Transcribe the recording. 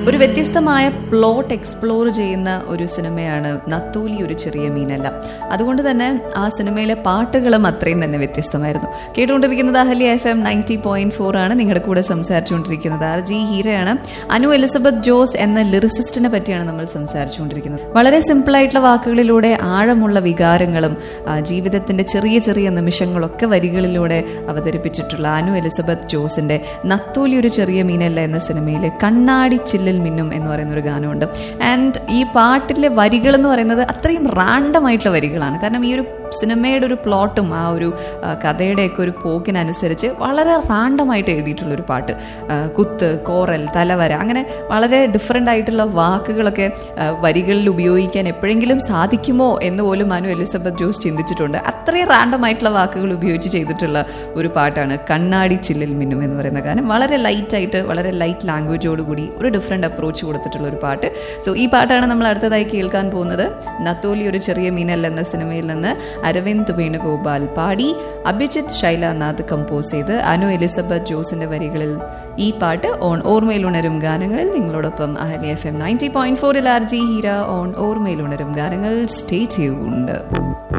ഒരു വ്യത്യസ്തമായ plot explore ചെയ്യുന്ന ഒരു സിനിമയാണ് നത്തൂലി ഒരു ചെറിയ മീനല്ല അതുകൊണ്ട് തന്നെ ആ സിനിമയിലെ പാട്ടുകളും അത്രയും തന്നെ വ്യത്യസ്തമായിരുന്നു കേട്ടുകൊണ്ടിരിക്കുന്നത് Ahalya F M ninety point four ആണ് നിങ്ങളുടെ കൂടെ സംസാരിച്ചുകൊണ്ടിരിക്കുന്നത് ആർ ജി ഹീരയാണ് അനു എലിസബത്ത് ജോസ് എന്ന ലിറിസിസ്റ്റിനെ പറ്റിയാണ് നമ്മൾ സംസാരിച്ചുകൊണ്ടിരിക്കുന്നത് വളരെ സിമ്പിൾ ആയിട്ടുള്ള വാക്കുകളിലൂടെ ആഴമുള്ള വികാരങ്ങളും ആ, ജീവിതത്തിന്റെ ചെറിയ ചെറിയ നിമിഷങ്ങളൊക്കെ വരികളിലൂടെ അവതരിപ്പിച്ചിട്ടുള്ള അനു എലിസബത്ത് ജോസിന്റെ നത്തൂലി ഒരു ചെറിയ മീനല്ല എന്ന സിനിമയിലെ കണ്ണാടി ചില്ലിൽ മിന്നും എന്ന് പറയുന്ന ഒരു ഗാനമുണ്ട് ആൻഡ് ഈ പാട്ടിലെ വരികൾ എന്ന് പറയുന്നത് അത്രയും റാൻഡം ആയിട്ടുള്ള വരികളാണ് കാരണം ഈ ഒരു സിനിമയുടെ ഒരു പ്ലോട്ടും ആ ഒരു ആ, കഥയുടെയൊക്കെ ഒരു പോക്കിനനുസരിച്ച് വളരെ റാൻഡമായിട്ട് എഴുതിയിട്ടുള്ള ഒരു പാട്ട് ആ, കുത്ത് കോറൽ തലവര അങ്ങനെ വളരെ ഡിഫറെൻ്റ് ആയിട്ടുള്ള വാക്കുകളൊക്കെ ആ, വരികളിൽ ഉപയോഗിക്കാൻ എപ്പോഴെങ്കിലും സാധിക്കുമോ എന്ന് പോലും മനു എലിസബത്ത് ജോസ് ചിന്തിച്ചിട്ടുണ്ട് അത്രയും റാൻഡം ആയിട്ടുള്ള വാക്കുകൾ ഉപയോഗിച്ച് ചെയ്തിട്ടുള്ള ഒരു പാട്ടാണ് കണ്ണാടി ചില്ലിൽ മിന്നും എന്ന് പറയുന്ന ഗാനം വളരെ ലൈറ്റ് ആയിട്ട് വളരെ ലൈറ്റ് ലാംഗ്വേജോട് കൂടി ഒരു ഡിഫറെൻ്റ് അപ്രോച്ച് കൊടുത്തിട്ടുള്ള ഒരു പാട്ട് സോ ഈ പാട്ടാണ് നമ്മൾ അടുത്തതായി കേൾക്കാൻ പോകുന്നത് നത്തോലി ഒരു ചെറിയ മീനൽ എന്ന സിനിമയിൽ നിന്ന് അരവിന്ദ് വേണുഗോപാൽ പാടി അഭിജിത്ത് ശൈലനാഥ് കമ്പോസ് ചെയ്ത് അനു എലിസബത്ത് ജോസിന്റെ വരികളിൽ ഈ പാട്ട് ഓൺ ഓർമ്മയിലുണരും ഗാനങ്ങളിൽ നിങ്ങളോടൊപ്പം Ahalia F M ninety point ഫോറിൽ ആർ ജി ഹീര ഓൺ ഓർമ്മയിലുണരും ഗാനങ്ങൾ സ്റ്റേ ചെയ്യുന്നുണ്ട്